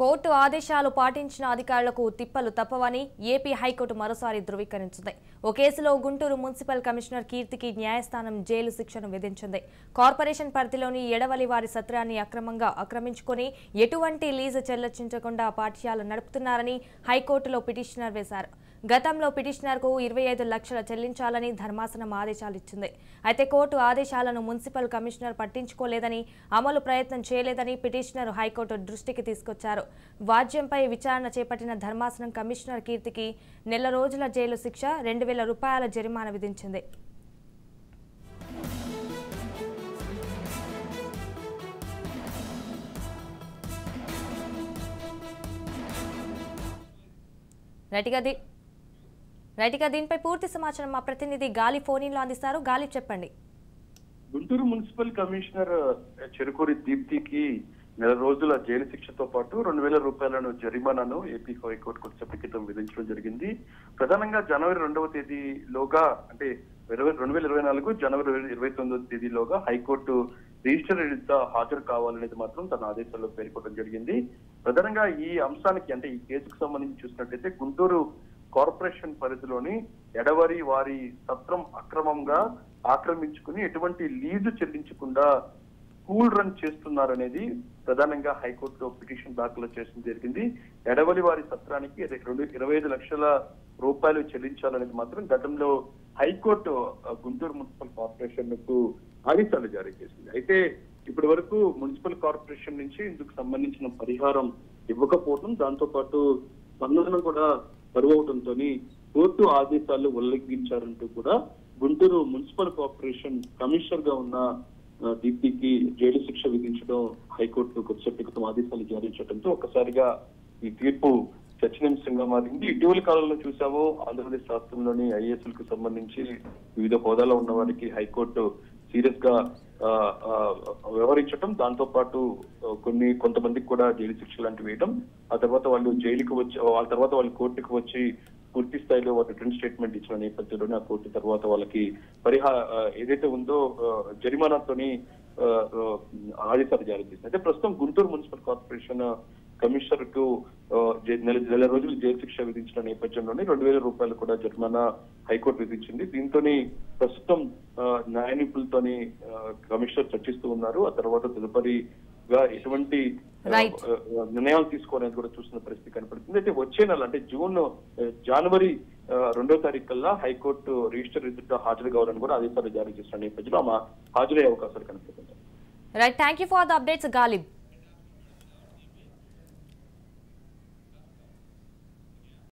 Court ఆదేశాలు పాటించిన అధికారులకు తిప్పలు తప్పవని ఏపీ హైకోర్టు మరోసారి ధృవీకరించింది ఓ కేసులో గుంటూరు మున్సిపల్ కమిషనర్ కీర్తికి న్యాయస్థానం జైలు శిక్షను విధించింది కార్పొరేషన్ పరిధిలోని ఎడవలి వారి సత్రాన్ని అక్రమంగా ఆక్రమించుకొని ఎటువంటి లీజు చెల్లించకుండా పాఠశాల నడుపుతున్నారని హైకోర్టులో పిటిషనర్ వేశారు గతంలో పిటిషనర్కు ఇరవై ఐదు లక్షల చెల్లించాలని ధర్మాసనం ఆదేశాలు ఇచ్చింది అయితే కోర్టు ఆదేశాలను మున్సిపల్ కమిషనర్ పట్టించుకోలేదని అమలు ప్రయత్నం చేయలేదని పిటిషనర్ హైకోర్టు దృష్టికి తీసుకొచ్చారు వాద్యంపై విచారణ చేపట్టిన ధర్మాసనం కమిషనర్ కీర్తికి నెల రోజుల జైలు శిక్ష రెండు వేల రూపాయల జరిమానా విధించింది రైట్గా ది రైట్గా దీనిపై పూర్తి సమాచారం మా ప్రతినిధి గాలి ఫోన్ లో అందిస్తారు గాలి చెప్పండి గుంటూరు మున్సిపల్ కమిషనర్ చెరుకూరి దీప్తికి నెల రోజుల జైలు శిక్షతో పాటు రెండు వేల రూపాయలను జరిమానాను ఏపీ హైకోర్టు కొద్ది క్రితం విధించడం జరిగింది ప్రధానంగా జనవరి రెండవ తేదీలోగా అంటే ఇరవై రెండు వేల ఇరవై నాలుగు జనవరి ఇరవై తొమ్మిదవ తేదీలోగా హైకోర్టు రిజిస్టర్ ఎదుట హాజరు కావాలనేది మాత్రం తన ఆదేశాల్లో పేర్కొనడం జరిగింది ప్రధానంగా ఈ అంశానికి అంటే ఈ కేసుకు సంబంధించి చూసినట్టయితే గుంటూరు కార్పొరేషన్ పరిధిలోని ఎడవరి వారి సత్రం అక్రమంగా ఆక్రమించుకుని ఎటువంటి లీజు చెల్లించకుండా స్కూల్ రన్ చేస్తున్నారనేది ప్రధానంగా హైకోర్టులో పిటిషన్ దాఖలు చేసిన జరిగింది ఎడవలి వారి సత్రానికి అది రెండు ఇరవై ఐదు లక్షల రూపాయలు చెల్లించాలనేది మాత్రం గతంలో హైకోర్టు ఆ, గుంటూరు మున్సిపల్ కార్పొరేషన్ కు ఆదేశాలు జారీ చేసింది అయితే ఇప్పటి వరకు మున్సిపల్ కార్పొరేషన్ నుంచి ఇందుకు సంబంధించిన పరిహారం ఇవ్వకపోవడం దాంతో పాటు స్పందన కూడా కరువవడంతో కోర్టు ఆదేశాలు ఉల్లంఘించారంటూ కూడా గుంటూరు మున్సిపల్ కార్పొరేషన్ కమిషనర్ గా ఉన్న ఆ, దీప్తికి జైలు శిక్ష విధించడం హైకోర్టు కొద్దిసేపటి క్రితం ఆదేశాలు జారీ చేయడంతో ఒక్కసారిగా ఈ తీర్పు చర్చనీయాంశంగా మారింది ఇటీవల కాలంలో చూసాము ఆంధ్రప్రదేశ్ రాష్ట్రంలోని ఐఏఎస్ కు సంబంధించి వివిధ హోదాలో ఉన్న వారికి హైకోర్టు సీరియస్ గా ఆ, ఆ, వ్యవహరించడం దాంతో పాటు ఆ, కొన్ని కొంతమందికి కూడా జైలు శిక్ష లాంటివి వేయడం ఆ తర్వాత వాళ్ళు జైలుకు వచ్చి ఆ తర్వాత వాళ్ళు కోర్టుకు వచ్చి పూర్తి స్థాయిలో వాళ్ళు రిటర్న్ స్టేట్మెంట్ ఇచ్చిన నేపథ్యంలోనే ఆ కోర్టు తర్వాత వాళ్ళకి పరిహా ఆ, ఏదైతే ఉందో ఆ, జరిమానాతోని ఆ, ఆ, ఆదేశాలు జారీ చేసింది అయితే ప్రస్తుతం గుంటూరు మున్సిపల్ కార్పొరేషన్ కమిషనర్ కు ఆ, జై- నెల నెల రోజులు జైలు శిక్ష విధించిన నేపథ్యంలోనే రెండు వేల రూపాయలు కూడా జరిమానా హైకోర్టు విధించింది దీంతోని ప్రస్తుతం ఆ, న్యాయ నిపుణులతోని ఆ, కమిషనర్ చర్చిస్తూ ఉన్నారు ఆ తర్వాత తదుపరిగా ఎటువంటి ఆ, Right. ఆ, నిర్ణయాలు తీసుకోవాలని కూడా చూస్తున్న పరిస్థితి కనపడుతుంది అయితే వచ్చే నెల అంటే జూన్ ఆ, జనవరి ఆ, రెండో తారీఖు కల్లా హైకోర్టు రిజిస్టర్ ఎదుట హాజరు కావాలని కూడా ఆదేశాలు జారీ చేసిన నేపథ్యంలో ఆమె హాజరయ్యే అవకాశాలు కనిపిస్తుంది right thank you for the updates Ghalib